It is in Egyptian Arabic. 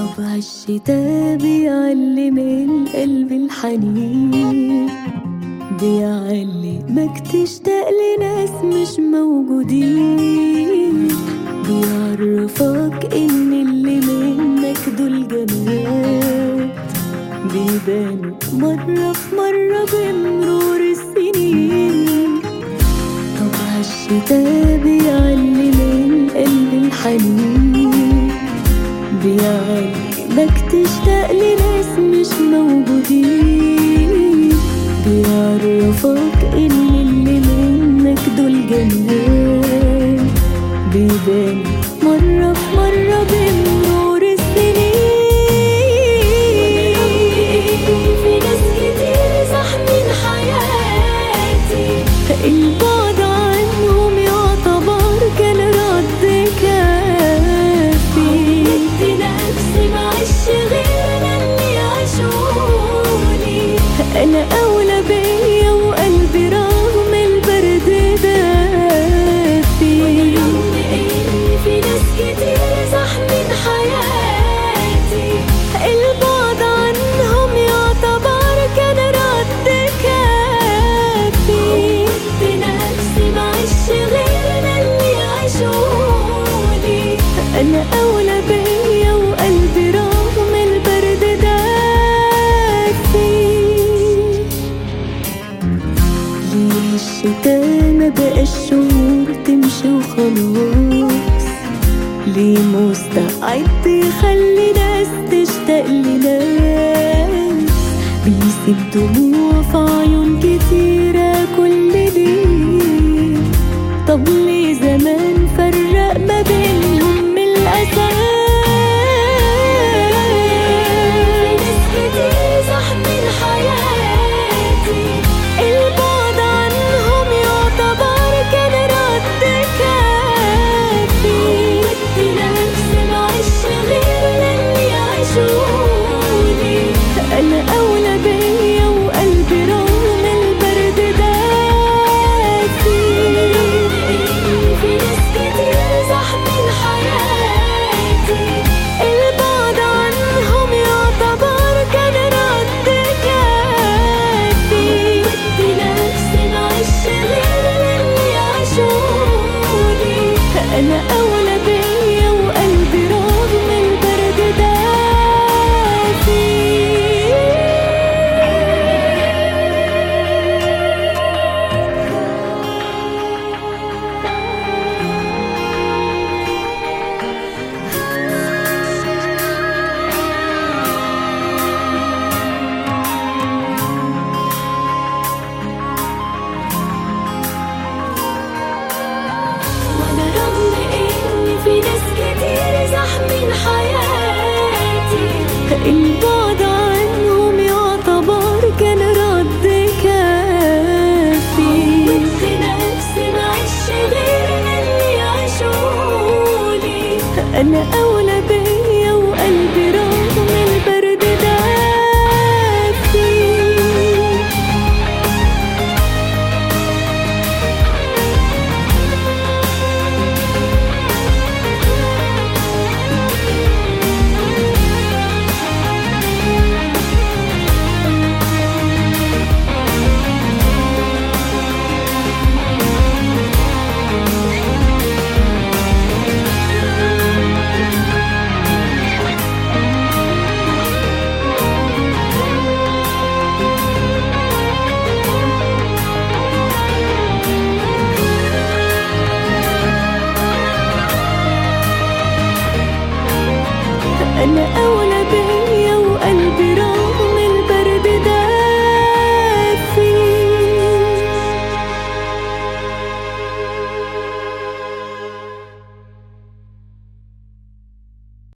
طبع الشتا بيعلم القلب الحنين بيعلمك تشتاق لناس مش موجودين بيعرفك ان اللي منك دول جمال بيبانوا مرة في مرة بمرور السنين طبع الشتا بيعلم القلب الحنين بيعلمك تشتاق لناس مش موجودين بيعرفك ان اللي منك دول جمال بيبان مرة في مرة بمرور السنين في ناس كتير زحمين حياتي البعد عنهم يعتبر كان رد كافي ادي نفسي معيش غير اللي عاشوني انا اولى بيا وقلبي رغم البرد دافي رغم ان في ناس كتير زحمين حياتي البعد عنهم يعتبر كان رد كافي ادي نفسي معيش غير اللي عاشوني انا اولى بيا وقلبي رغم البرد دافي ليه الشتا ما بقاش شهور تمشي وخلاص ليه مستعد يخلي ناس تشتاق لناس بيسيب دموع في عيون كتيرة كل ليه طب ليه زمان فرق ما بينهم من الأساس ناس كتير زحمين حياتي البعد عنهم يعتبر كان رد كافي ودي نفسي معيش غير اللي يعيشوني أنا أولى بيا وقلبي رغم البرد دافي في ناس كتير زحمين حياتي البعد عنهم يعتبر كان رد كافي ودي نفسي معيش غير اللي يعيشوني أنا أولى بيا وقلبي رغم البرد دافي وانا رغم ان في ناس كتير زحمين حياتي البعد عنهم يعتبر كان رد كافي وانت نفسي معيش غير اللي يعيشوني انا أول